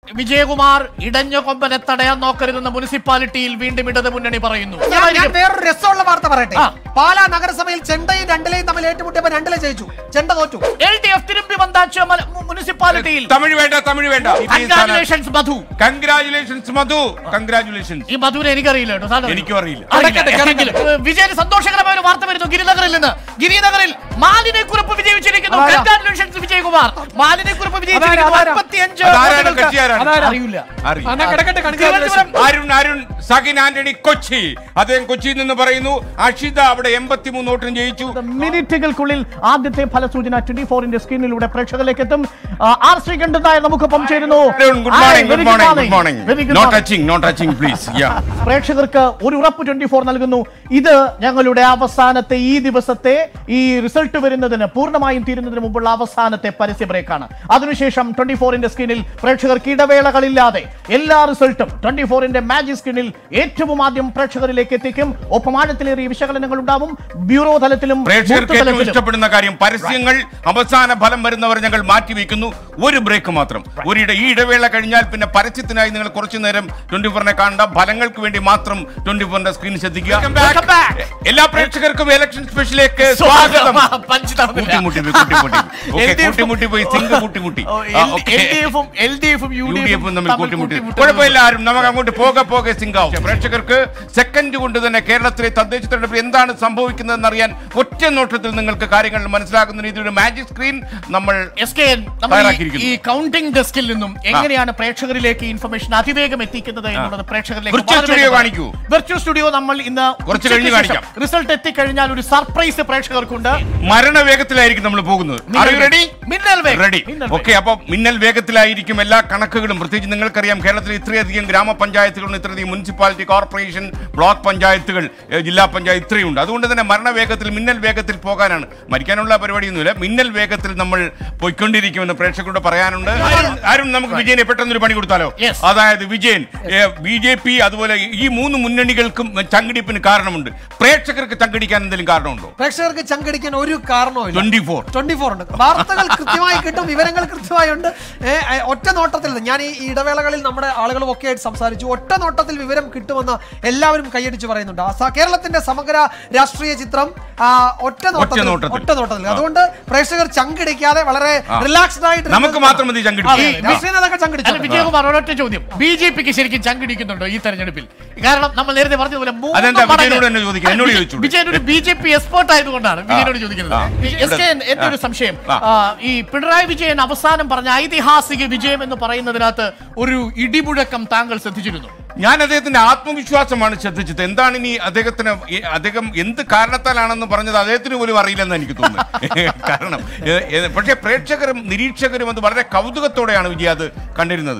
വിജയകുമാർ ഇടഞ്ഞ കൊമ്പനെ തടയാൻ നോക്കരുതെന്ന് മുനിസിപ്പാലിറ്റിയിൽ വീണ്ടും ഇടത് മുന്നണി പറയുന്നു ഞാൻ ഞാൻ വേറൊരു രസമുള്ള വാർത്ത പറയട്ടെ ആ. പാലാ നഗരസഭയിൽ ചെണ്ടയും രണ്ടിലെയും തമ്മിൽ ഏറ്റുമുട്ടിയപ്പോ രണ്ടിലെ ജയിച്ചു ചെണ്ട തോറ്റു എൽ ഡി എഫ് തിരുമ്പി വந்தாച്ച മുനിസിപ്പാലിറ്റിയിൽ തമിഴ് വേണ്ട തമിഴ് വേണ്ട congratulations Madhu congratulations Madhu congratulations ഈ മധുവിനെ എനിക്കറിയില്ല കേട്ടോ സാധനം എനിക്കും അറിയില്ല. അറിയില്ല. എങ്കിലും, ഏഹ്, വിജയന് സന്തോഷകരമായ ഒരു വാർത്ത വരുന്നു ഗിരിനഗറിൽ നിന്ന് ഗിരിനഗറിൽ മാലിനെക്കുറിപ്പ് വിജയിച്ചിരിക്കുന്നു അതാരാ? കൺഗ്രാറ്റുലേഷൻസ് വിജയകുമാർ മാലിനെക്കുറിപ്പ് വിജയിച്ചിരിക്കുന്നു അതാരാ? അൻപത്തിയഞ്ച് അതാരാണ് വോട്ടുകൾക്ക്. കക്ഷി ആരാണ്? അതാരാ? അറിയില്ല അറിയില്ല. എന്നാ കിടക്കട്ടെ തിരുവനന്തപുരം അരുൺ അരുൺ സഹിൻ ആന്റണി കൊച്ചി അദ്ദേഹം കൊച്ചിയിൽ നിന്ന് പറയുന്നു അഷിത അവിടെ എൺപത്തിമൂന്ന് വോട്ടിന് ജയിച്ചു മിനിറ്റുകൾക്കുള്ളിൽ ആദ്യത്തെ ഫലസൂചന ട്വന്റി ഫോറിന്റെ സ്ക്രീനിലൂടെ പ്രേക്ഷകരിലേക്ക് എത്തും ആ, ആർ ശ്രീകണ്ഠൻ നായർ നമുക്കൊപ്പം ചേരുന്നു Arun good Hi, morning very good morning morning. Good morning Very good no morning. Touching no touching please yeah പ്രേക്ഷകർക്ക് ഒരു ഉറപ്പ് ട്വന്റി ഫോർ നൽകുന്നു ഇത് ഞങ്ങളുടെ അവസാനത്തെ ഈ ദിവസത്തെ ഈ റിസൾട്ട് വരുന്നതിന് പൂർണ്ണമായും തീരുന്നതിന് മുമ്പുള്ള അവസാനത്തെ പരസ്യ ബ്രേക്കാണ് അതിനുശേഷം ട്വന്റി ഫോറിന്റെ സ്ക്രീനിൽ പ്രേക്ഷകർക്ക് ഇടവേളകളില്ലാതെ എല്ലാ റിസൾട്ടും ട്വന്റി ഫോറിന്റെ മാജിക് സ്ക്രീനിൽ ഏറ്റവും ആദ്യം പ്രേക്ഷകരിലേക്ക് എത്തിക്കും ഒപ്പം ആഴത്തിലേറിയ വിശകലനങ്ങൾ ഉണ്ടാവും ബ്യൂറോ തലത്തിലും പ്രേക്ഷകർക്ക് ബൂത്ത് ഏറ്റവും തലത്തിലും. ഇഷ്ടപ്പെടുന്ന കാര്യം പരസ്യങ്ങൾ അവസാന ഫലം വരുന്നവർ ഞങ്ങൾ മാറ്റിവെക്കുന്നു ഒരു ബ്രേക്ക് മാത്രം ഒരു ഇട- ഈ ഇടവേള കഴിഞ്ഞാൽ പിന്നെ പരസ്യത്തിനായി നിങ്ങൾ കുറച്ചു നേരം ട്വന്റി ഫോറിനെ കാണണ്ട ഫലങ്ങൾക്ക് വേണ്ടി മാത്രം ട്വന്റി ഫോറിന്റെ സ്ക്രീൻ ശ്രദ്ധിക്കുക Welcome back. എല്ലാ പ്രേക്ഷകർക്കും ഇലക്ഷൻ സ്പെഷ്യലേക്ക് സ്വാഗതം പഞ്ച് നടന്നില്ല. കൂട്ടിമുട്ടി പോയി, കൂട്ടിമുട്ടി പോയി. ഓക്കേ, LDF ഉം കൂട്ടിമുട്ടി പോയി സിംഗ് കൂട്ടിമുട്ടി ഓ, ആ, എൽ- ഓക്കേ. LDF ഉം LDF ഉം യു ഡി UDF എഫും ഉം തമ്മിൽ തമ്മിൽ കൂട്ടിമുട്ടി കൂട്ടിമുട്ടുന്നു. കുഴപ്പമില്ല ആരും നമുക്ക് അങ്ങോട്ട് പോകെ പോകെ സിംഗാവും പ്രേക്ഷകർക്ക് സെക്കൻഡ് കൊണ്ട് തന്നെ കേരളത്തിലെ തദ്ദേശ തെരഞ്ഞെടുപ്പിൽ എന്താണ് സംഭവിക്കുന്നതെന്ന് അറിയാൻ ഒറ്റ നോട്ടത്തിൽ നിങ്ങൾക്ക് കാര്യങ്ങൾ മനസ്സിലാക്കുന്ന രീതിയിൽ മാജിക് സ്ക്രീൻ നമ്മൾ എസ് കെ എൻ, നമ്മൾ ഈ- തയ്യാറാക്കിയിരിക്കുന്നു. ഈ കൗണ്ടിംഗ് ഡെസ്കിൽ നിന്നും എങ്ങനെയാണ് പ്രേക്ഷകരിലേക്ക് ഇൻഫർമേഷൻ അതിവേഗം എത്തിക്കുന്നത് എന്നുള്ളത് പ്രേക്ഷകരിലേക്ക് Virtual വളരെ studio വേഗം കാണിക്കൂ. വിർച്വൽ സ്റ്റുഡിയോ നമ്മൾ ഇന്ന് കുറച്ച് കഴിഞ്ഞ് കാണിക്കാം. റിസൾട്ട് എത്തിക്കഴിഞ്ഞാൽ ഒരു സർപ്രൈസ് പ്രേക്ഷകർക്കുണ്ട് മരണവേഗത്തിലായിരിക്കും നമ്മൾ പോകുന്നത് മിന്നൽ റെഡി മിന്നൽ വേഗം. റെഡി മിന്നൽ ഓക്കെ അപ്പൊ മിന്നൽ വേഗത്തിലായിരിക്കും എല്ലാ കണക്കുകളും പ്രത്യേകിച്ച് നിങ്ങൾക്കറിയാം കേരളത്തിൽ ഇത്രയധികം ഗ്രാമപഞ്ചായത്തുകളുണ്ട് ഇത്രയധികം മുനിസിപ്പാലിറ്റി കോർപ്പറേഷൻ ബ്ലോക്ക് പഞ്ചായത്തുകൾ ഏഹ്, ജില്ലാ പഞ്ചായത്ത് ഇത്രയുണ്ട് അതുകൊണ്ട് തന്നെ മരണവേഗത്തിൽ മിന്നൽ വേഗത്തിൽ പോകാനാണ് മരിക്കാനുള്ള പരിപാടിയൊന്നുമില്ല മിന്നൽ വേഗത്തിൽ നമ്മൾ പോയിക്കൊണ്ടിരിക്കുമെന്ന് പ്രേക്ഷകരോട് പറയാനുണ്ട് അരുൺ- അരുൺ നമുക്ക് വിജയനെ പെട്ടെന്നൊരു പണി കൊടുത്താലോ Yes. അതായത് വിജയൻ ബി ജെ പി അതുപോലെ ഈ മൂന്ന് മുന്നണികൾക്കും ചങ്കിടിപ്പിന് കാരണമുണ്ട് പ്രേക്ഷകർക്ക് ചങ്കിടിക്കാൻ എന്തെങ്കിലും കാരണമുണ്ടോ പ്രേക്ഷകർക്ക് ചങ്കടിക്കാൻ ഒരു കാരണവും ട്വന്റി ഫോർ ട്വന്റി ഫോർ ഉണ്ട് വാർത്തകൾ കൃത്യമായി കിട്ടും വിവരങ്ങൾ കൃത്യമായി ഉണ്ട് ഏ, ഏ, ഒറ്റ നോട്ടത്തിൽ ഞാൻ ഈ ഇടവേളകളിൽ നമ്മുടെ ആളുകളും ഒക്കെ ആയിട്ട് സംസാരിച്ചു ഒറ്റ നോട്ടത്തിൽ വിവരം കിട്ടുമെന്ന് എല്ലാവരും കൈയടിച്ച് പറയുന്നുണ്ട് ആ സ- കേരളത്തിന്റെ സമഗ്ര രാഷ്ട്രീയ ചിത്രം ആ, ഒറ്റ നോട്ടത്തിൽ നോട്ടത്തിൽ. ഒറ്റ നോട്ടത്തിൽ അതുകൊണ്ട് പ്രേക്ഷകർ ചങ്കിടിക്കാതെ വളരെ റിലാക്സ്ഡ് ആയിട്ട് നമുക്ക് മാത്രം മതി ചങ്കിടിക്കാൻ. അതെ, ആ. നസ്രീൻ അതൊക്കെ അല്ല ചങ്കിടിച്ചു വിജയകുമാർ ഒരൊറ്റ ചോദ്യം ബി ജെ പിക്ക് ശരിക്കും ചങ്കിടിക്കുന്നുണ്ടോ ഈ തെരഞ്ഞെടുപ്പിൽ കാരണം നമ്മൾ നേരത്തെ പറഞ്ഞതുപോലെ മൂന്ന് അതെന്താ മടങ്ങ് വിജയനോട് തന്നെ ചോദിക്കുക? എന്നോട് ചോദിച്ചൂടെ? വിജയൻ ഒരു ബി ജെ പി എക്സ്പേർട്ട് ആയതുകൊണ്ടാണ് വിജയനോട് ചോദിക്കുന്നത് ആ. ഈ എസ് കെ എൻ, എന്റെ ഒരു സംശയം ആ. ആ, ഈ പിണറായി വിജയൻ അവസാനം പറഞ്ഞ ഐതിഹാസിക വിജയം എന്ന് പറയുന്നതിനകത്ത് ഒരു ഇടിമുഴക്കം താങ്കൾ ശ്രദ്ധിച്ചിരുന്നു ഞാൻ അദ്ദേഹത്തിന്റെ ആത്മവിശ്വാസമാണ് ശ്രദ്ധിച്ചത് എന്താണ് ഇനി അദ്ദേഹത്തിന് ഈ അദ്ദേഹം എന്ത് കാരണത്താലാണെന്ന് പറഞ്ഞത് അദ്ദേഹത്തിന് പോലും അറിയില്ലെന്ന് എനിക്ക് തോന്നുന്നു കാരണം ഏ, ഏ, പക്ഷേ പ്രേക്ഷകരും നിരീക്ഷകരും അത് വളരെ കൗതുകത്തോടെയാണ് വിജയ അത് കണ്ടിരുന്നത്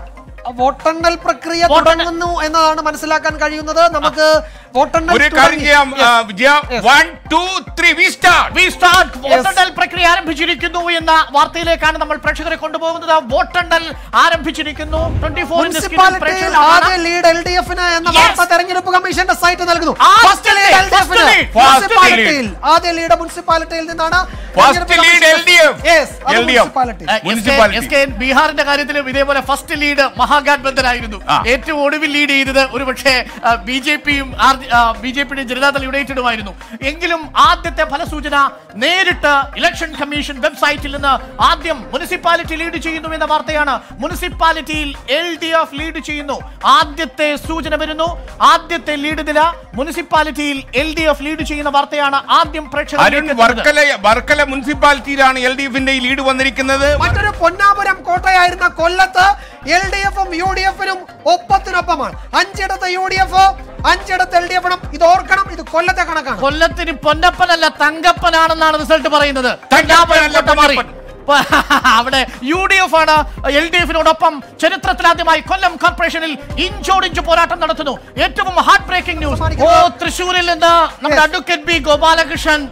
വോട്ടെണ്ണൽ പ്രക്രിയ വോട്ടെണ്ണൽ- തുടങ്ങുന്നു എന്നതാണ് മനസ്സിലാക്കാൻ കഴിയുന്നത് നമുക്ക് വോട്ടെണ്ണൽ ഒരു കാര്യം തുടങ്ങി. ചെയ്യാം ആ, Yes. വിജയ Yes. One two three we start we start വോട്ടെണ്ണൽ പ്രക്രിയ ആരംഭിച്ചിരിക്കുന്നു എന്ന വാർത്തയിലേക്കാണ് നമ്മൾ പ്രേക്ഷകരെ കൊണ്ടുപോകുന്നത് വോട്ടെണ്ണൽ ആരംഭിച്ചിരിക്കുന്നു ട്വന്റി മുനിസിപ്പാലിറ്റിയിൽ ആദ്യ ലീഡ് എൽ ഡി എഫിന് എന്ന Yes. വാർത്ത തെരഞ്ഞെടുപ്പ് കമ്മീഷന്റെ സൈറ്റ് നൽകുന്നു ആദ്യത്തെ first lead L D first എഫിന് lead, first മുനിസിപ്പാലിറ്റിയിൽ ആദ്യ ലീഡ് മുനിസിപ്പാലിറ്റിയിൽ നിന്നാണ് first lead L D F Yes, അത് മുനിസിപ്പാലിറ്റി മുനിസിപ്പാലിറ്റി. ബീഹാറിന്റെ കാര്യത്തിലും ഇതേപോലെ ഫസ്റ്റ് ലീഡ് മഹാഗാഠബന്ധനായിരുന്നു ആ. ഏറ്റവും ഒടുവിൽ ലീഡ് ചെയ്തത് ഒരു പക്ഷേ ബി ജെ പിയും ബി ജെ പിയുടെയും ജനതാദൾ യുണൈറ്റഡുമായിരുന്നു എങ്കിലും ആദ്യത്തെ ഫലസൂചന നേരിട്ട് ഇലക്ഷൻ കമ്മീഷൻ വെബ്സൈറ്റിൽ നിന്ന് ആദ്യം മുനിസിപ്പാലിറ്റി ലീഡ് ചെയ്യുന്നു എന്ന വാർത്തയാണ് മുനിസിപ്പാലിറ്റിയിൽ എൽ ഡി എഫ് ലീഡ് ചെയ്യുന്നു ആദ്യത്തെ സൂചന വരുന്നു ആദ്യത്തെ ലീഡ് നില മുനിസിപ്പാലിറ്റിയിൽ എൽ ഡി എഫ് ലീഡ് ചെയ്യുന്ന വാർത്തയാണ് ആദ്യം അരുൺ പ്രേക്ഷകരിലേക്ക് എത്തുന്നത്. വർക്കല വർക്കല മുനിസിപ്പാലിറ്റിയിലാണ് എൽ ഡി എഫിന്റെ ഈ ലീഡ് വന്നിരിക്കുന്നത് മറ്റൊരു പൊന്നാപുരം കോട്ടയായിരുന്ന കൊല്ലത്ത് എൽ ഡി എഫും യു ഡി എഫിനും ഒപ്പത്തിനൊപ്പമാണ് അഞ്ചിടത്ത് യു ഡി എഫ് അഞ്ചിടത്ത് എൽ ഡി എഫിനും ഇത് ഓർക്കണം ഇത് കൊല്ലത്തെ കണക്കാണ് കൊല്ലത്തിന് പൊന്നപ്പനല്ല തങ്കപ്പനാണെന്നാണ് റിസൾട്ട് പറയുന്നത് തങ്കപ്പനല്ല, പൊന്നപ്പൻ മാറി. പൊന്നപ്പൻ. അവിടെ യു ഡി എഫ് ആണ് എൽ ഡി എഫിനോടൊപ്പം ചരിത്രത്തിലാദ്യമായി കൊല്ലം കോർപ്പറേഷനിൽ ഇഞ്ചോടിഞ്ച് പോരാട്ടം നടത്തുന്നു ഏറ്റവും ഹാർട്ട് ബ്രേക്കിംഗ് ന്യൂസ് ഓ തൃശ്ശൂരിൽ നിന്ന് നമ്മുടെ Yes. അഡ്വക്കേറ്റ് ബി ഗോപാലകൃഷ്ണൻ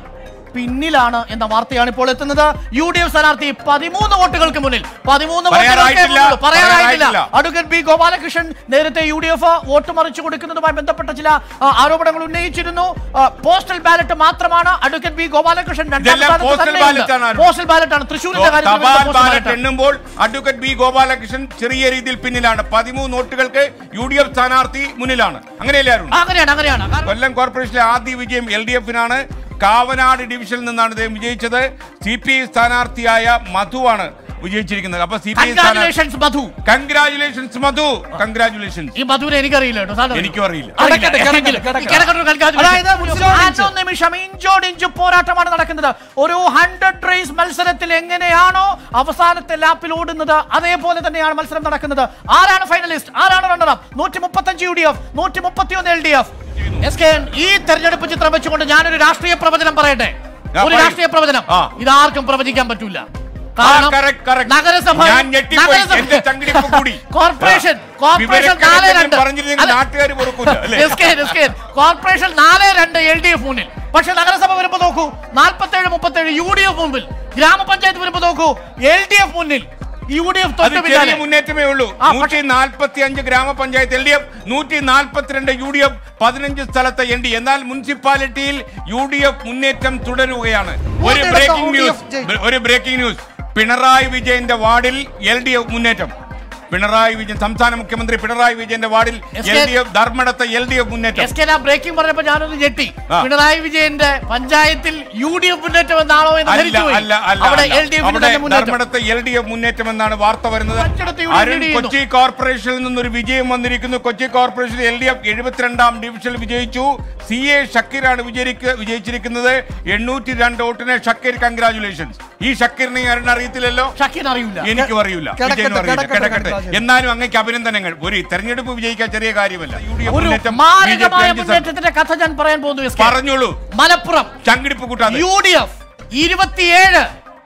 പിന്നിലാണ് എന്ന വാർത്തയാണ് ഇപ്പോൾ എത്തുന്നത് യു ഡി എഫ് സ്ഥാനാർത്ഥി പതിമൂന്ന് വോട്ടുകൾക്ക് മുന്നിൽ പതിമൂന്ന് വോട്ടുകൾക്കേ പറയാറായിട്ടില്ല. മുന്നിൽ. പറയാറായിട്ടില്ല പറയാറായിട്ടില്ല. അഡ്വക്കേറ്റ് ബി ഗോപാലകൃഷ്ണൻ നേരത്തെ യു ഡി എഫ് വോട്ട് മറിച്ചു കൊടുക്കുന്നതുമായി ബന്ധപ്പെട്ട ചില ആ, ആരോപണങ്ങൾ ഉന്നയിച്ചിരുന്നു ആ, പോസ്റ്റൽ ബാലറ്റ് മാത്രമാണ് അഡ്വക്കേറ്റ് ബി ഗോപാലകൃഷ്ണൻ രണ്ടാം ഇതെല്ലാം സ്ഥാനത്ത് പോസ്റ്റൽ തന്നെയുണ്ട്. ബാലറ്റാണ് ആരും. പോസ്റ്റൽ ബാലറ്റാണ് തൃശ്ശൂരിന്റെ കാര്യത്തിൽ തപാൽ വരുന്ന പോസ്റ്റൽ ബാലറ്റ് ബാലറ്റ്. എണ്ണുമ്പോൾ അഡ്വക്കേറ്റ് ബി ഗോപാലകൃഷ്ണൻ ചെറിയ രീതിയിൽ പിന്നിലാണ് പതിമൂന്ന് വോട്ടുകൾക്ക് യു ഡി എഫ് സ്ഥാനാർത്ഥി മുന്നിലാണ് അങ്ങനെയല്ലേ അരുൺ ആ, അങ്ങനെയാണ് അങ്ങനെയാണ് കാരണം കൊല്ലം കോർപ്പറേഷനിലെ ആദ്യ വിജയം എൽ ഡി എഫിനാണ് കാവനാട് ഡിവിഷനിൽ നിന്നാണ് ഇദ്ദേഹം വിജയിച്ചത് സി പി ഐ സ്ഥാനാർത്ഥിയായ മധുവാണ് വിജയിച്ചിരിക്കുന്നത് അപ്പൊ C P I congratulations Madhu congratulations Madhu congratulations ഈ മധുവിനെ എനിക്കറിയില്ല കേട്ടോ സാറിന് എനിക്കും അറിയില്ല. അറിയില്ല. കിടക്കട്ടെ, കിടക്കട്ടെ, എങ്കിലും കിടക്കട്ടെ. ഈ കിടക്കട്ടെ ഒരു congratulations. അതായത് മുസ്ലിം ആറ്റോ നിമിഷം ഇഞ്ചോടിഞ്ച് പോരാട്ടമാണ് നടക്കുന്നത് ഒരു ഹൺഡ്രഡ് റേസ് മത്സരത്തിൽ എങ്ങനെയാണോ അവസാനത്തെ ലാപ്പിൽ ഓടുന്നത് അതേപോലെ തന്നെയാണ് മത്സരം നടക്കുന്നത് ആരാണ് ഫൈനലിസ്റ്റ് ആരാണ് റണ്ണർ അപ്പ് നൂറ്റി മുപ്പത്തഞ്ച് യു ഡി എഫ് നൂറ്റി മുപ്പത്തിയൊന്ന് L D F S K ഈ തെരഞ്ഞെടുപ്പ് ചിത്രം വെച്ചുകൊണ്ട് ഞാനൊരു രാഷ്ട്രീയ പ്രവചനം പറയട്ടെ ആ, ഒരു പറയൂ. രാഷ്ട്രീയ പ്രവചനം ആ. ഇതാർക്കും പ്രവചിക്കാൻ പറ്റൂല correct, correct. നഗരസഭ ഞാൻ ഞെട്ടിപ്പോയി. എന്റെ ചങ്കിടിപ്പ് കൂടി. കോർപ്പറേഷൻ കോർപ്പറേഷൻ വിവരക്കേട് നാല് എന്തെങ്കിലും രണ്ട് പറഞ്ഞിരുന്നെങ്കിൽ അല്ല. നാട്ടുകാർ പൊറുക്കൂല, അല്ലേ? S K, S K. Corporation നാല് രണ്ട് എൽ ഡി എഫ് മുന്നിൽ പക്ഷെ നഗരസഭ വരുമ്പോ നോക്കൂ നാൽപ്പത്തേഴ് മുപ്പത്തേഴ് യു ഡി എഫ് മുമ്പിൽ ഗ്രാമപഞ്ചായത്ത് വരുമ്പോ നോക്കൂ എൽ ഡി എഫ് മുന്നിൽ യു ഡി എഫ് അത് തൊട്ട് ചെറിയ പിന്നാലെ മുന്നേറ്റമേ ഉള്ളൂ ആ, പക്ഷേ- നൂറ്റി നാൽപ്പത്തി അഞ്ച് ഗ്രാമപഞ്ചായത്ത് എൽ ഡി എഫ് നൂറ്റി നാൽപ്പത്തിരണ്ട് യു ഡി എഫ് പതിനഞ്ച് സ്ഥലത്ത് എൻ ഡി എന്നാൽ മുനിസിപ്പാലിറ്റിയിൽ യു ഡി എഫ് മുന്നേറ്റം തുടരുകയാണ് ഒരു മൂന്നിടത്ത് ബ്രേക്കിംഗ് UDF ന്യൂസ് ജയിച്ചു. ഒരു ബ്രേക്കിംഗ് ന്യൂസ് പിണറായി വിജയന്റെ വാർഡിൽ എൽ ഡി എഫ് മുന്നേറ്റം പിണറായി വിജയൻ സംസ്ഥാന മുഖ്യമന്ത്രി പിണറായി വിജയന്റെ വാർഡിൽ S L K- D F ധർമ്മടത്തെ എൽ ഡി എഫ് മുന്നേറ്റം എസ് കെ ആ ബ്രേക്കിംഗ് പറഞ്ഞപ്പോ ഞാനൊന്ന് ഞെട്ടി ആ. പിണറായി വിജയന്റെ പഞ്ചായത്തിൽ യു ഡി എഫ് മുന്നേറ്റം എന്നാണോ എന്ന് അല്ല ധരിച്ചുപോയി. അല്ല അല്ല അവിടെ അല്ല. എൽ ഡി എഫിന് അവിടെ തന്നെ മുന്നേറ്റം ധർമ്മടത്തെ എൽ ഡി എഫ് മുന്നേറ്റം എന്നാണ് വാർത്ത വരുന്നത് മറ്റിടത്ത് U D F Arun lead ചെയ്യുന്നു. കൊച്ചി കോർപ്പറേഷനിൽ നിന്നൊരു വിജയം വന്നിരിക്കുന്നു Kochi corporation L D F എഴുപത്തിരണ്ടാം ഡിവിഷനിൽ വിജയിച്ചു സി എ ഷക്കീറാണ് വിജയിക്ക വിജയിച്ചിരിക്കുന്നത് എണ്ണൂറ്റി രണ്ട് വോട്ടിന് ഷക്കീർ കൺഗ്രാചുലേഷൻസ് ഈ ഷക്കീറിനെ അരുൺ അറിയത്തില്ലല്ലോ ഷക്കീൻ അറിയില്ല എനിക്കും അറിയില്ല കിടക്കട്ടെ, വിജയനും അറിയില്ല കിടക്കട്ടെ, കിടക്കട്ടെ കിടക്കട്ടെ. എന്നാലും അങ്ങേക്ക് അഭിനന്ദനങ്ങൾ ഒരു തെരഞ്ഞെടുപ്പ് വിജയിക്കാൻ ചെറിയ കാര്യമല്ല യു ഡി എഫ് ഒരു മുന്നേറ്റം ബി ജെ പി മാരകമായ അഞ്ച് സ്ഥലത്ത്. മുന്നേറ്റത്തിന്റെ കഥ ഞാൻ പറയാൻ പോകുന്നു എസ് കെ. പറഞ്ഞോളൂ മലപ്പുറം ചങ്കിടിപ്പ് കൂട്ടാതെ യു ഡി എഫ് ഇരുപത്തിയേഴ്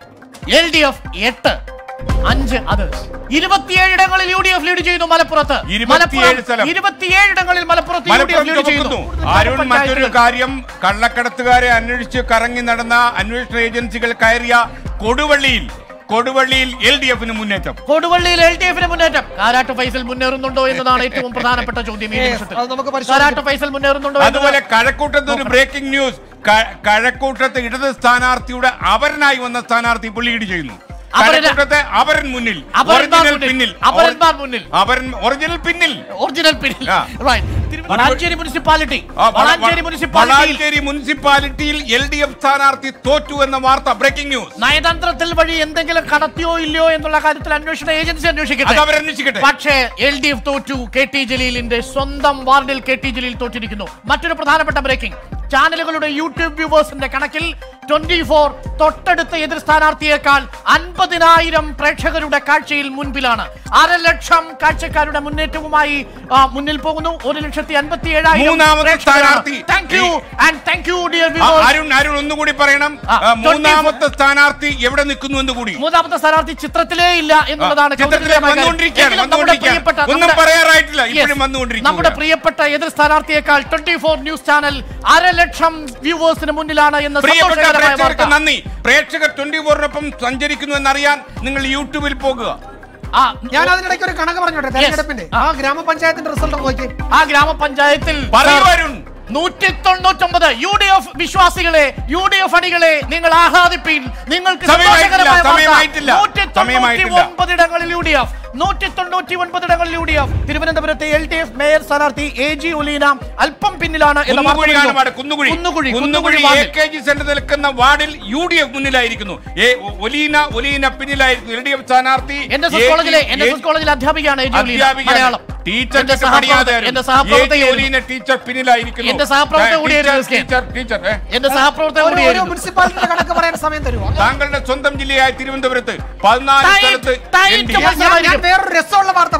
എൽ ഡി എഫ് എട്ട് അഞ്ച് അതേഴ്സ് ഇരുപത്തിയേഴ് ഇടങ്ങളിൽ യു ഡി എഫ് ലീഡ് ചെയ്യുന്നു മലപ്പുറത്ത് ഇരുപത്തിയേഴ് സ്ഥലം. ഇരുപത്തിയേഴ് ഇടങ്ങളിൽ മലപ്പുറത്ത് U D F Malappuram lead ചെയ്യുന്നു ചുമക്കുന്നു അരുൺ മറ്റൊരു കാര്യം കള്ളക്കടത്തുകാരെ അന്വേഷിച്ച് കറങ്ങി നടന്ന അന്വേഷണ ഏജൻസികൾ കയറിയ കൊടുവള്ളിയിൽ കൊടുവള്ളിയിൽ എൽ ഡി എഫിന് മുന്നേറ്റം കൊടുവള്ളിയിൽ എൽ ഡി എഫിന് മുന്നേറ്റം കാരാട്ട് ഫൈസൽ മുന്നേറുന്നുണ്ടോ എന്നതാണ് ഏറ്റവും പ്രധാനപ്പെട്ട ചോദ്യം ഈ Yes, നിമിഷത്തിൽ അത് നമുക്ക് പരിശോധിക്കാം. കാരാട്ട് ഫൈസൽ മുന്നേറുന്നുണ്ടോ എന്നത് അതുപോലെ കഴക്കൂട്ടത്ത് ഒരു ബ്രേക്കിംഗ് ന്യൂസ് ക- കഴക്കൂട്ടത്ത് ഇടത് സ്ഥാനാർത്ഥിയുടെ അവരനായി വന്ന സ്ഥാനാർത്ഥി ഇപ്പോൾ ലീഡ് ചെയ്യുന്നു അപരന- കഴക്കൂട്ടത്തെ അവരൻ മുന്നിൽ അപരന്മാർ ഒറിജിനൽ മുന്നിൽ. പിന്നിൽ അപരന്മാർ മുന്നിൽ. അവരൻ ഒറിജിനൽ പിന്നിൽ ഒറിജിനൽ പിന്നിൽ ആ. Right. തിരു- വളാഞ്ചേരി മുനിസിപ്പാലിറ്റി ആ, വള- വളാഞ്ചേരി വള- മുനിസിപ്പാലിറ്റിയിൽ വളാഞ്ചേരി മുനിസിപ്പാലിറ്റിയിൽ എൽ ഡി എഫ് സ്ഥാനാർത്ഥി തോറ്റു എന്ന വാർത്ത ബ്രേക്കിംഗ് ന്യൂസ് നയതന്ത്രത്തിൽ വഴി എന്തെങ്കിലും കടത്തിയോ ഇല്ലയോ എന്നുള്ള കാര്യത്തിൽ അന്വേഷണ ഏജൻസി അത് അന്വേഷിക്കട്ടെ അവരന്വേഷിക്കട്ടെ പക്ഷേ എൽ ഡി എഫ് തോറ്റു കെ ടി ജലീലിന്റെ സ്വന്തം വാർഡിൽ കെ ടി ജലീൽ തോറ്റിരിക്കുന്നു മറ്റൊരു പ്രധാനപ്പെട്ട ബ്രേക്കിംഗ് ചാനലുകളുടെ യൂട്യൂബ് വ്യൂവേഴ്സിന്റെ കണക്കിൽ ട്വന്റി ഫോർ തൊട്ടടുത്ത എതിർ സ്ഥാനാർത്ഥിയേക്കാൾ അൻപതിനായിരം പ്രേക്ഷകരുടെ കാഴ്ചയിൽ മുൻപിലാണ് അര ലക്ഷം കാഴ്ചക്കാരുടെ മുന്നേറ്റവുമായി ആ, മുന്നിൽ പോകുന്നു ഒരു ലക്ഷത്തി അൻപത്തി മൂന്നാമത്തെ സ്ഥാനാർത്ഥി. Thank you and thank you dear ആ, അരുൺ അരുൺ ഒന്നുകൂടി പറയണം ആ, ആ, മൂന്നാമത്തെ സ്ഥാനാർത്ഥി എവിടെ നിൽക്കുന്നു എന്ന് കൂടി മൂന്നാമത്തെ സ്ഥാനാർത്ഥി ചിത്രത്തിലേ ഇല്ല എന്നുള്ളതാണ് ചിത്രത്തിലേക്ക് കൗതുകകരമായ കാര്യം. വന്നുകൊണ്ടിരിക്കുകയാണ്, എങ്കിലും നമ്മുടെ വന്നുകൊണ്ടിരിക്കുകയാണ്. പ്രിയപ്പെട്ട ഒന്നും നമ്മുടെ- പറയാറായിട്ടില്ല, ഇപ്പോഴും Yes. വന്നുകൊണ്ടിരിക്കുകയാണ്. നമ്മുടെ പ്രിയപ്പെട്ട എതിർ സ്ഥാനാർത്ഥിയേക്കാൾ ട്വന്റി ഫോർ ന്യൂസ് ചാനൽ അരലക്ഷം വ്യൂവേഴ്സിന് മുന്നിലാണ് എന്ന പ്രിയപ്പെട്ട സന്തോഷകരമായ പ്രേക്ഷകർക്ക് വാർത്ത നന്ദി പ്രേക്ഷകർ ട്വന്റി ഫോറിനൊപ്പം സഞ്ചരിക്കുന്നു എന്നറിയാൻ നിങ്ങൾ യൂട്യൂബിൽ പോകുക ആ, ഞാൻ അതിനിടയ്ക്ക് ഒരു കണക്ക് പറഞ്ഞോട്ടെ തെരഞ്ഞെടുപ്പിന്റെ ആ ഗ്രാമപഞ്ചായത്തിന്റെ റിസൾട്ട് നോക്കി ആ ഗ്രാമപഞ്ചായത്തിൽ പറയൂ അരുൺ നൂറ്റി തൊണ്ണൂറ്റൊമ്പത് യു ഡി എഫ് വിശ്വാസികളെ യു ഡി എഫ് അണികളെ നിങ്ങൾ ആഹ്ലാദിപ്പീൻ നിങ്ങൾക്ക് സമയമായിട്ടില്ല, സന്തോഷകരമായ വാർത്ത. സമയമായിട്ടില്ല, നൂറ്റി തൊണ്ണൂറ്റി സമയമായിട്ടില്ല. ഒൻപതിടങ്ങളിൽ യു ഡി എഫ് നൂറ്റി തൊണ്ണൂറ്റി ഒൻപതിടങ്ങളിൽ യു ഡി എഫ് തിരുവനന്തപുരത്തെ എൽ ഡി എഫ് മേയർ സ്ഥാനാർത്ഥി എ ജി ഒലീന അല്പം പിന്നിലാണ് എന്ന വാർത്ത കുന്നുകുഴിയാണ് വരുന്നു. വാർഡ് കുന്നുകുഴി കുന്നുകുഴി കുന്നുകുഴി എ വാർഡിൽ. കെ ജി സെന്റർ നിൽക്കുന്ന വാർഡിൽ യു ഡി എഫ് മുന്നിലായിരിക്കുന്നു എ ഒലീന ഒലീന പിന്നിലായിരിക്കുന്നു എൽ ഡി എഫ് സ്ഥാനാർത്ഥി N S A S G- കോളേജിലെ എൻ എസ് എ- എസ് കോളേജിലെ അധ്യാപികയാണ് എ ജി ഒലീന അധ്യാപികയാണ്. മലയാളം ടീച്ചർ എന്റെ ഒക്കെ പണിയാതെ സഹപ്രവർത്തക- എന്റെ സഹപ്രവർത്തക ഒലീന ടീച്ചർ പിന്നിലായിരിക്കുന്നു എന്റെ സഹപ്രവർത്തക ആ, കൂടിയായിരുന്നു teacher, S K. Teacher teacher ഏ? എന്റെ സഹപ്രവർത്തക ഒരു- ഒരു കൂടിയായിരുന്നു മുനിസിപ്പാലിറ്റിയുടെ കണക്ക് പറയാൻ സമയം തരുമോ താങ്കളുടെ സ്വന്തം ജില്ലയായ തിരുവനന്തപുരത്ത് പതിനാല് ടൈറ്റ്, സ്ഥലത്ത് ടൈറ്റ് എൻ ഡി എ. ഞാൻ- ഞാൻ- ഞാൻ വേറൊരു രസമുള്ള വാർത്ത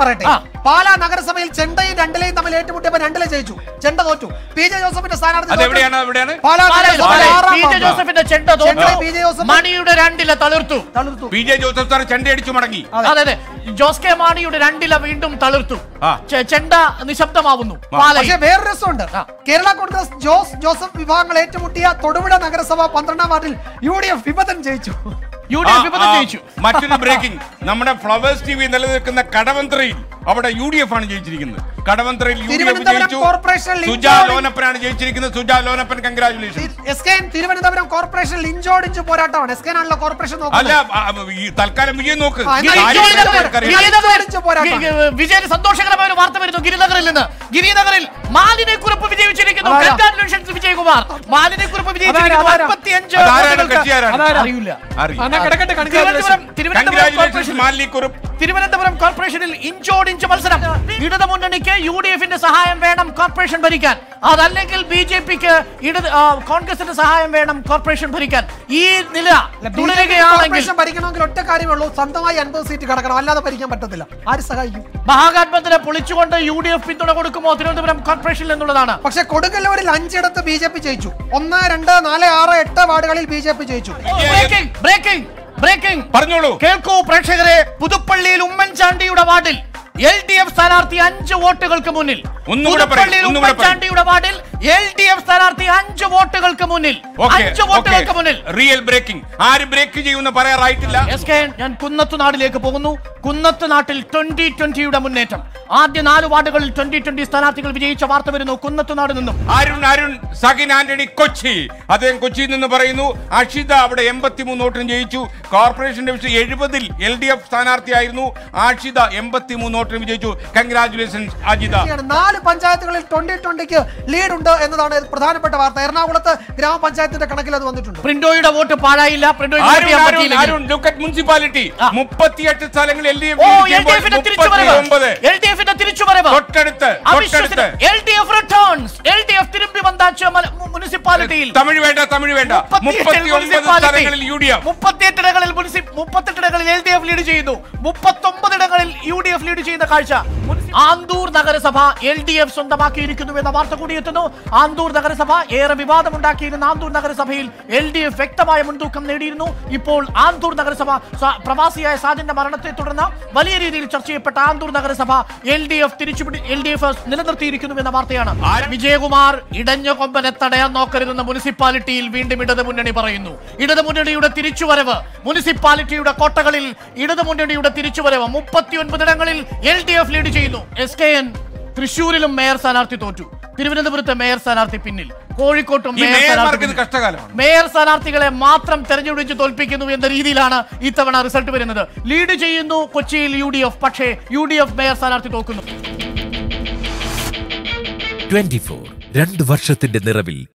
പറയട്ടെ ആ. പാലാ നഗരസഭയിൽ ചെണ്ടയും രണ്ടിലെയും തമ്മിൽ ഏറ്റുമുട്ടിയപ്പോൾ രണ്ടിലെ ജയിച്ചു ചെണ്ട തോറ്റു പി ജെ ജോസഫിന്റെ സ്ഥാനാർത്ഥി തോറ്റു. അതെവിടെയാണ് എവിടെയാണ് പാലാ പാലായിൽ നഗരസഭയിൽ പാലായിൽ ആറാം പി ജെ വാർഡ്. ജോസഫിന്റെ ചെണ്ട ചെണ്ട പി ജെ തോറ്റു ജോസഫ് മണിയുടെ രണ്ടില തളിർത്തു തളിർത്തു പി ജെ ജോസഫ് സാർ ചെണ്ടയടിച്ചു മടങ്ങി അതെ. അതെ അതെ ജോസ് കെ മാണിയുടെ രണ്ടില വീണ്ടും തളിർത്തു ആ. ചെ- ചെണ്ട നിശബ്ദമാവുന്നു ആ. പാലയിൽ പക്ഷേ വേറൊരു രസമുണ്ട് ആ. കേരള കോൺഗ്രസ് ജോസ് ജോസഫ് വിഭാഗങ്ങൾ ഏറ്റുമുട്ടിയ തൊടുപുഴ നഗരസഭ പന്ത്രണ്ടാം വാർഡിൽ യു ഡി എഫ് വിമതൻ ജയിച്ചു യു ഡി ആ, എഫ് വിമതം ആ, ജയിച്ചു മറ്റൊരു ബ്രേക്കിംഗ് നമ്മുടെ ഫ്ലവേഴ്സ് ടി വി നിലനിൽക്കുന്ന കടവന്ത്രയിൽ അവിടെ യു ഡി എഫ് ആണ് ജയിച്ചിരിക്കുന്നത് കടവന്ത്രയിൽ യു ഡി എഫ് തിരുവനന്തപുരം ജയിച്ചു കോർപ്പറേഷൻ സുജാ ലിഞ്ചോടി- ലോനപ്പനാണ് ജയിച്ചിരിക്കുന്നത് Suja Lonappan congratulation S K N Thiruvananthapuram corporation ലിഞ്ചോടിഞ്ച് പോരാട്ടമാണ് എസ് കെ ആണല്ലോ കോർപ്പറേഷൻ അല്ല നോക്കുന്നത് ആ, ഈ തൽക്കാലം വിജയം നോക്ക് ആ, എന്നാ കാര്യം ഗിരിനഗർ- ആൾക്കാർക്കറിയാം. ഗിരിനഗർ- പോരാട്ടം. വിജയന് സന്തോഷകരമായ ഒരു വാർത്ത വരുന്നു ഗിരിനഗറിൽ നിന്ന് ഗിരിനഗറിൽ മാലിന്യക്കുറിപ്പ് വിജയിച്ചിരിക്കുന്നു അതാരാ? കൺഗ്രാറ്റുലേഷൻസ് വിജയകുമാർ മാലിന്യക്കുറിപ്പ് വിജയിച്ചിരിക്കുന്നു അതാരാ? അൻപത്തിയഞ്ച് അതാരാണ് വോട്ടുകൾക്ക്. കക്ഷി ആരാണ്? അതാരാ? അറിയില്ല അറിയാം. എന്നാ കിടക്കട്ടെ തിരുവനന്തപുരം തിരുവനന്തപുരം കൺഗ്രാചുലേഷൻസ് കോർപ്പറേഷൻ മാലിക്കുറുപ്പ് തിരുവനന്തപുരം കോർപ്പറേഷനിൽ ഇഞ്ചോടിഞ്ച് മത്സരം ഇടത് മുന്നണിക്ക് യു ഡി എഫിന്റെ സഹായം വേണം കോർപ്പറേഷൻ ഭരിക്കാൻ അതല്ലെങ്കിൽ ബി ജെ പിക്ക് ഇടത് ആ, കോൺഗ്രസിന്റെ സഹായം വേണം കോർപ്പറേഷൻ ഭരിക്കാൻ ഈ നില തുടരുകയാണെങ്കിൽ കോർപ്പറേഷൻ ഭരിക്കണമെങ്കിൽ ഒറ്റ കാര്യമേ ഉള്ളൂ സ്വന്തമായി അൻപത് സീറ്റ് കിടക്കണം അല്ലാതെ ഭരിക്കാൻ പറ്റത്തില്ല ആര് സഹായിക്കും മഹാഗാഠബന്ധനെ പൊളിച്ചുകൊണ്ട് യു ഡി എഫ് പിന്തുണ കൊടുക്കുമോ തിരുവനന്തപുരം കോർപ്പറേഷനിൽ എന്നുള്ളതാണ് പക്ഷെ കൊടുങ്ങല്ലൂരിൽ അഞ്ചിടത്ത് ബി ജെ പി ജയിച്ചു ഒന്ന് രണ്ട് നാല് ആറ് എട്ട് വാർഡുകളിൽ ബി ജെ പി ജയിച്ചു ബ്രേക്കിംഗ് ബ്രേക്കിംഗ് ബ്രേക്കിംഗ് പറഞ്ഞോളൂ കേൾക്കൂ പ്രേക്ഷകരെ പുതുപ്പള്ളിയിൽ ഉമ്മൻചാണ്ടിയുടെ വാർഡിൽ എൽ ഡി എഫ് സ്ഥാനാർത്ഥി അഞ്ച് വോട്ടുകൾക്ക് മുന്നിൽ ഒന്നുകൂടെ പറയൂ, പുതുപ്പള്ളിയിൽ ഒന്നുകൂടെ പറയൂ. ഉമ്മൻചാണ്ടിയുടെ വാർഡിൽ എൽ ഡി എഫ് സ്ഥാനാർത്ഥി അഞ്ച് വോട്ടുകൾക്ക് മുന്നിൽ അഞ്ച് വോട്ടുകൾക്ക് മുന്നിൽ റിയൽ ബ്രേക്കിംഗ് ആര് ബ്രേക്ക് ചെയ്യുമെന്ന് പറയാറായിട്ടില്ല എസ് കെ ഞാൻ കുന്നത്ത് നാടിലേക്ക് പോകുന്നു കുന്നത്ത് നാട്ടിൽ ട്വന്റി ട്വന്റിയുടെ മുന്നേറ്റം ആദ്യ നാല് വാർഡുകളിൽ ട്വന്റി ട്വന്റി സ്ഥാനാർത്ഥികൾ വിജയിച്ച വാർത്ത വരുന്നു കുന്നത്ത് നാട് നിന്നും അരുൺ അരുൺ സഹിൻ ആന്റണി കൊച്ചി അദ്ദേഹം കൊച്ചിയിൽ നിന്ന് പറയുന്നു അഷിത അവിടെ എൺപത്തിമൂന്ന് വോട്ടിന് ജയിച്ചു കോർപ്പറേഷൻ ഡിവിഷൻ എഴുപതിൽ എൽ ഡി എഫ് സ്ഥാനാർത്ഥിയായിരുന്നു ആഷിത എൺപത്തിമൂന്ന് വോട്ടിന് വിജയിച്ചു കൺഗ്രാചുലേഷൻസ് അജിത ആണ്. നാല് പഞ്ചായത്തുകളിൽ ട്വന്റി ട്വന്റിക്ക് ലീഡ് ഉണ്ട് എന്നതാണ് പ്രധാനപ്പെട്ട വാർത്ത എറണാകുളത്ത് ഗ്രാമപഞ്ചായത്തിന്റെ കണക്കിൽ അത് വന്നിട്ടുണ്ട് പ്രിന്റോയുടെ വോട്ട് പാഴായില്ല പ്രിന്റോയ്ക്ക് വോട്ട് അരുൺ ചെയ്യാൻ അരുൺ പറ്റിയില്ലെങ്കിൽ. അരുൺ ലുക്ക് അറ്റ് മുനിസിപ്പാലിറ്റി ആ. മുപ്പത്തിയെട്ട് സ്ഥലങ്ങൾ എൽ ഡി ഓ എൽ ഡി എഫിന്റെ എഫ് തിരിച്ചുവരവ് മുപ്പത്തിയൊമ്പത് എൽ ഡി എഫിന്റെ തിരിച്ചുവരവ് തൊട്ടടുത്ത് തൊട്ടടുത്ത് L D F returns L D F തിരുമ്പി വந்தாച്ച മുനിസിപ്പാലിറ്റിയിൽ തമിഴ് വേണ്ട തമിഴ് വേണ്ട മുപ്പത്തി ഒൻപത് സ്ഥലങ്ങളിൽ യു ഡി എഫ് മുപ്പത്തിയെട്ടിടങ്ങളിൽ മുനിസി- മുപ്പത്തെട്ടിടങ്ങളിൽ എൽ ഡി എഫ് ലീഡ് ചെയ്യുന്നു മുപ്പത്തൊമ്പതിടങ്ങളിൽ യു ഡി എഫ് ലീഡ് ചെയ്യുന്ന കാഴ്ച മുനിസി- ആന്തൂർ നഗരസഭ എൽ ഡി എഫ് സ്വന്തമാക്കിയിരിക്കുന്നു എന്ന വാർത്ത കൂടി എത്തുന്നു ആന്തൂർ നഗരസഭ ഏറെ വിവാദമുണ്ടാക്കിയിരുന്ന ആന്തൂർ നഗരസഭയിൽ എൽ ഡി എഫ് വ്യക്തമായ മുൻതൂക്കം നേടിയിരുന്നു ഇപ്പോൾ ആന്തൂർ നഗരസഭ സ- പ്രവാസിയായ സാജന്റെ മരണത്തെ തുടർന്ന് വലിയ രീതിയിൽ ചർച്ച ചെയ്യപ്പെട്ട ആന്തൂർ നഗരസഭ എൽ ഡി എഫ് തിരിച്ചുപിടി എൽ ഡി എഫ് നിലനിർത്തിയിരിക്കുന്നു എന്ന വാർത്തയാണ് വിജയകുമാർ ഇടഞ്ഞ കൊമ്പനെ തടയാൻ നോക്കരുതെന്ന് മുനിസിപ്പാലിറ്റിയിൽ വീണ്ടും ഇടത് മുന്നണി പറയുന്നു ഇടത് മുന്നണിയുടെ തിരിച്ചുവരവ് മുനിസിപ്പാലിറ്റിയുടെ കോട്ടകളിൽ ഇടത് മുന്നണിയുടെ തിരിച്ചുവരവ് മുപ്പത്തിയൊൻപതിടങ്ങളിൽ എൽ ഡി എഫ് ലീഡ് ചെയ്യുന്നു എസ് കെ എൻ തൃശൂരിലും മേയർ സ്ഥാനാർത്ഥി തോറ്റു തിരുവനന്തപുരത്തെ മേയർ സ്ഥാനാർത്ഥി പിന്നിൽ കോഴിക്കോട്ടും ഈ മേയർ സ്ഥാനാർത്ഥി മേയർമാർക്ക് ഇത് പിന്നിൽ. കഷ്ടകാലമാണ് മേയർ സ്ഥാനാർത്ഥികളെ മാത്രം തെരഞ്ഞെടുപ്പിച്ച് തോൽപ്പിക്കുന്നു എന്ന രീതിയിലാണ് ഇത്തവണ റിസൾട്ട് വരുന്നത് ലീഡ് ചെയ്യുന്നു കൊച്ചിയിൽ യു ഡി എഫ് പക്ഷേ യു ഡി എഫ് മേയർ സ്ഥാനാർത്ഥി തോക്കുന്നു ട്വന്റി ഫോർ രണ്ട് വർഷത്തിന്റെ നിറവിൽ